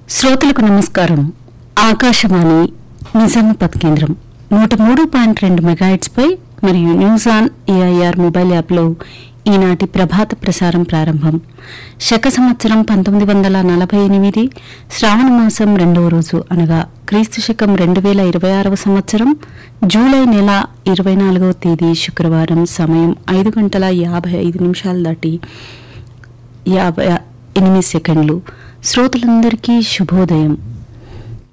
శ్రోతలకు నమస్కారం ఆకాశవాణి నిజామాబాద్ కేంద్రం నూట మూడు పాయింట్ రెండు మెగాహెట్స్ పై మరియు న్యూస్ ఆన్ ఏఐఆర్ మొబైల్ యాప్లో ఈనాటి ప్రభాత ప్రసారం ప్రారంభం శక సంవత్సరం పంతొమ్మిది వందల నలభై ఎనిమిది శ్రావణ మాసం రెండవ రోజు అనగా క్రీస్తు శకం రెండు వేల ఇరవై ఆరవ సంవత్సరం జూలై నెల ఇరవై నాలుగవ తేదీ శుక్రవారం సమయం ఐదు గంటల యాభై ఐదు నిమిషాలు దాటి యాభై ఎనిమిది సెకండ్లు శ్రోతలందరికీ శుభోదయం